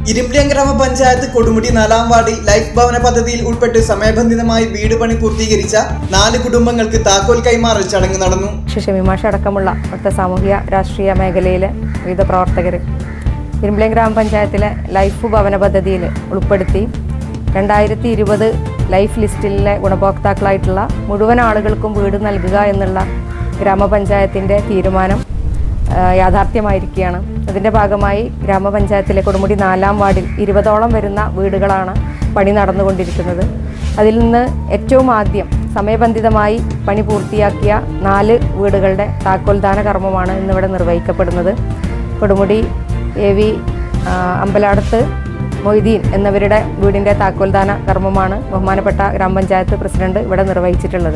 ഇരുമ്പിളിയം ഗ്രാമപഞ്ചായത്ത് കൊടുമുടി നാലാം വാർഡിൽ ലൈഫ് ഭവന പദ്ധതിയിൽ ഉൾപ്പെട്ട് സമയബന്ധിതമായി വീട് പണി പൂർത്തീകരിച്ച നാല് കുടുംബങ്ങൾക്ക് താക്കോൽ കൈമാറൽ ചടങ്ങ് നടന്നു ഷമിമാഷ അടക്കമുള്ള ഇവിടുത്തെ സാമൂഹിക രാഷ്ട്രീയ മേഖലയിലെ വിവിധ പ്രവർത്തകർ ഇരുമ്പിളിയം ഗ്രാമപഞ്ചായത്തിലെ ലൈഫ് ഭവന പദ്ധതിയിൽ ഉൾപ്പെടുത്തി രണ്ടായിരത്തി ഇരുപത് ലൈഫ് ലിസ്റ്റിലെ ഗുണഭോക്താക്കളായിട്ടുള്ള മുഴുവൻ ആളുകൾക്കും വീട് നൽകുക എന്നുള്ള ഗ്രാമപഞ്ചായത്തിൻ്റെ തീരുമാനം ആ, യാഥാർത്ഥ്യമായിരിക്കുകയാണ് അതിൻ്റെ ഭാഗമായി ഗ്രാമപഞ്ചായത്തിലെ കൊടുമുടി നാലാം വാർഡിൽ ഇരുപതോളം വരുന്ന വീടുകളാണ് പണി നടന്നുകൊണ്ടിരിക്കുന്നത് അതിൽ നിന്ന് ഏറ്റവും ആദ്യം സമയബന്ധിതമായി പണി പൂർത്തിയാക്കിയ നാല് വീടുകളുടെ താക്കോൽദാന കർമ്മമാണ് ഇന്നിവിടെ നിർവഹിക്കപ്പെടുന്നത് കൊടുമുടി എ വി ആ, അമ്പലാടത്ത് മൊയ്തീൻ എന്നിവരുടെ വീടിൻ്റെ താക്കോൽദാന കർമ്മമാണ് ബഹുമാനപ്പെട്ട ഗ്രാമപഞ്ചായത്ത് പ്രസിഡന്റ് ഇവിടെ നിർവഹിച്ചിട്ടുള്ളത്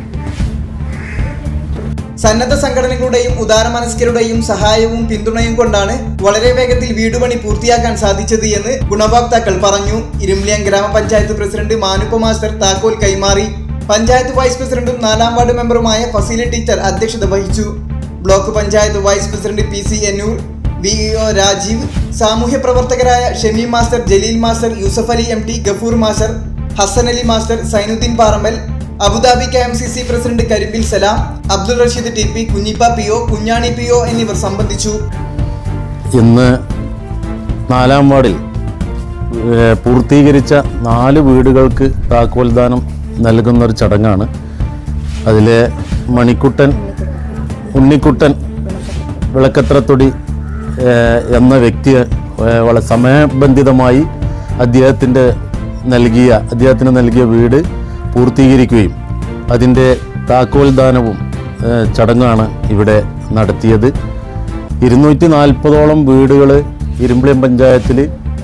സന്നദ്ധ സംഘടനകളുടെയും ഉദാരമനസ്കരുടെയും സഹായവും പിന്തുണയും കൊണ്ടാണ് വളരെ വേഗത്തിൽ വീടുപണി പൂർത്തിയാക്കാൻ സാധിച്ചത് എന്ന് ഗുണഭോക്താക്കൾ പറഞ്ഞു ഇരുമ്പിളിയം ഗ്രാമപഞ്ചായത്ത് പ്രസിഡന്റ് മാനുപ്പ മാസ്റ്റർ താക്കോൽ കൈമാറി പഞ്ചായത്ത് വൈസ് പ്രസിഡന്റും നാലാം വാർഡ് മെമ്പറുമായ ഫസീല ടീച്ചർ അധ്യക്ഷത വഹിച്ചു block panchayat vice president P C Ennur V E O Rajeev സാമൂഹ്യ പ്രവർത്തകരായ Shameem master Jaleel master Yusuf Ali M T Gafoor master Hasan Ali master Sainuddin Parammal Abu Dhabi K M C C president Karimbil Salam Abdul Rasheed T P Kunhippa P O Kunhani P O എന്നിവർ സംബന്ധിച്ചു ഇന്ന് നാലാം വാർഡിൽ ഏഹ്, പൂർത്തീകരിച്ച നാല് വീടുകൾക്ക് താക്കോൽദാനം നൽകുന്ന ഒരു ചടങ്ങാണ് അതിലെ മണിക്കുട്ടൻ ഉണ്ണിക്കുട്ടൻ വിളക്കത്രത്തൊടി ഏഹ്, എന്ന വ്യക്തി ഏഹ്, വളരെ സമയബന്ധിതമായി അദ്ദേഹത്തിൻ്റെ നൽകിയ അദ്ദേഹത്തിന് നൽകിയ വീട് പൂർത്തീകരിക്കുകയും അതിൻ്റെ താക്കോൽദാനവും ഏഹ്, ചടങ്ങാണ് ഇവിടെ നടത്തിയത് ഇരുന്നൂറ്റി നാൽപ്പതോളം വീടുകൾ ഇരുമ്പിളിയം പഞ്ചായത്തിൽ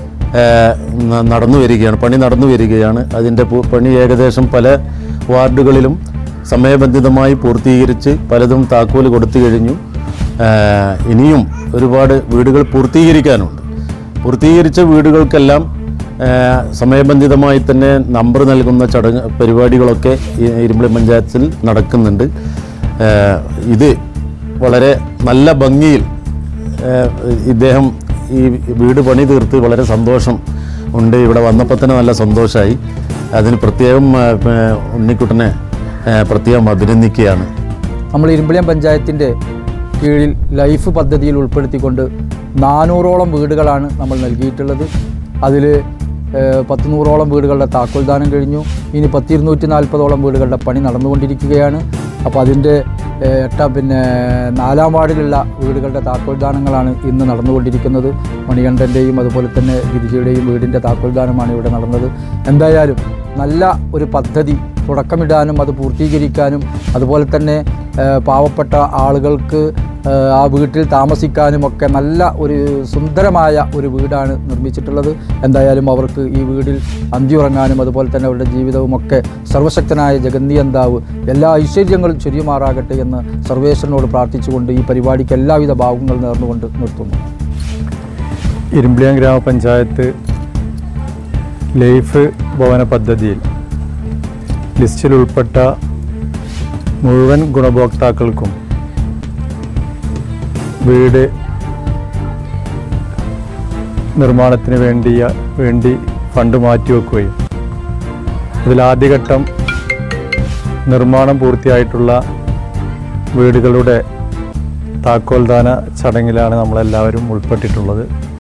നടന്നു വരികയാണ് പണി നടന്നു വരികയാണ് അതിൻ്റെ പു- പണി ഏകദേശം പല വാർഡുകളിലും സമയബന്ധിതമായി പൂർത്തീകരിച്ച് പലതും താക്കോൽ കൊടുത്തു കഴിഞ്ഞു ഏഹ് ഇനിയും ഒരുപാട് വീടുകൾ പൂർത്തീകരിക്കാനുണ്ട് പൂർത്തീകരിച്ച വീടുകൾക്കെല്ലാം ഏഹ് സമയബന്ധിതമായി തന്നെ നമ്പർ നൽകുന്ന ചടങ്ങ് പരിപാടികളൊക്കെ ഈ ഇരുമ്പിളി പഞ്ചായത്തിൽ നടക്കുന്നുണ്ട് ഏഹ് ഇത് വളരെ നല്ല ഭംഗിയിൽ ഏഹ് ഇദ്ദേഹം ഈ വീട് പണി തീർത്ത് വളരെ സന്തോഷം ഉണ്ട് ഇവിടെ വന്നപ്പോൾ തന്നെ നല്ല സന്തോഷമായി അതിന് പ്രത്യേകം ഏഹ്, ഏഹ്, ഉണ്ണിക്കുട്ടനെ ഏഹ്, പ്രത്യേകം അഭിനന്ദിക്കുകയാണ് നമ്മൾ ഇരുമ്പിളിയം പഞ്ചായത്തിൻ്റെ കീഴിൽ ലൈഫ് പദ്ധതിയിൽ ഉൾപ്പെടുത്തിക്കൊണ്ട് നാനൂറോളം വീടുകളാണ് നമ്മൾ നൽകിയിട്ടുള്ളത് അതിൽ പത്ത് നൂറോളം വീടുകളുടെ താക്കോൽദാനം കഴിഞ്ഞു ഇനി പത്തിരുന്നൂറ്റി നാൽപ്പതോളം വീടുകളുടെ പണി നടന്നുകൊണ്ടിരിക്കുകയാണ് അപ്പോൾ അതിൻ്റെ ഏഹ്, എട്ടാം പിന്നെ നാലാം വാർഡിലുള്ള വീടുകളുടെ താക്കോൽദാനങ്ങളാണ് ഇന്ന് നടന്നുകൊണ്ടിരിക്കുന്നത് മണികണ്ഠൻ്റെയും അതുപോലെ തന്നെ ഗിരിജയുടെയും വീടിൻ്റെ താക്കോൽദാനമാണ് ഇവിടെ നടന്നത് എന്തായാലും നല്ല ഒരു പദ്ധതി തുടക്കമിടാനും അത് പൂർത്തീകരിക്കാനും അതുപോലെ തന്നെ ഏഹ്, പാവപ്പെട്ട ആളുകൾക്ക് ഏഹ്, ആ വീട്ടിൽ താമസിക്കാനും ഒക്കെ നല്ല ഒരു സുന്ദരമായ ഒരു വീടാണ് നിർമ്മിച്ചിട്ടുള്ളത് എന്തായാലും അവർക്ക് ഈ വീടിൽ അന്തിയുറങ്ങാനും അതുപോലെ തന്നെ അവരുടെ ജീവിതവും ഒക്കെ സർവശക്തനായ ജഗന്നിയന്താവ് എല്ലാ ഐശ്വര്യങ്ങളും ചൊരിയുമാറാകട്ടെ എന്ന് സർവേശ്വരനോട് പ്രാർത്ഥിച്ചുകൊണ്ട് ഈ പരിപാടിക്ക് എല്ലാവിധ ഭാവങ്ങൾ നേർന്നുകൊണ്ട് നിർത്തുന്നു ഇരുമ്പിളിയം ഗ്രാമപഞ്ചായത്ത് ലൈഫ് ഭവന പദ്ധതിയിൽ ലിസ്റ്റിൽ ഉൾപ്പെട്ട മുഴുവൻ ഗുണഭോക്താക്കൾക്കും വീട് നിർമ്മാണത്തിന് വേണ്ടിയ വേണ്ടി ഫണ്ട് മാറ്റിവെക്കുകയും അതിൽ ആദ്യഘട്ടം നിർമ്മാണം പൂർത്തിയായിട്ടുള്ള വീടുകളുടെ താക്കോൽദാന ചടങ്ങിലാണ് നമ്മളെല്ലാവരും ഉൾപ്പെട്ടിട്ടുള്ളത്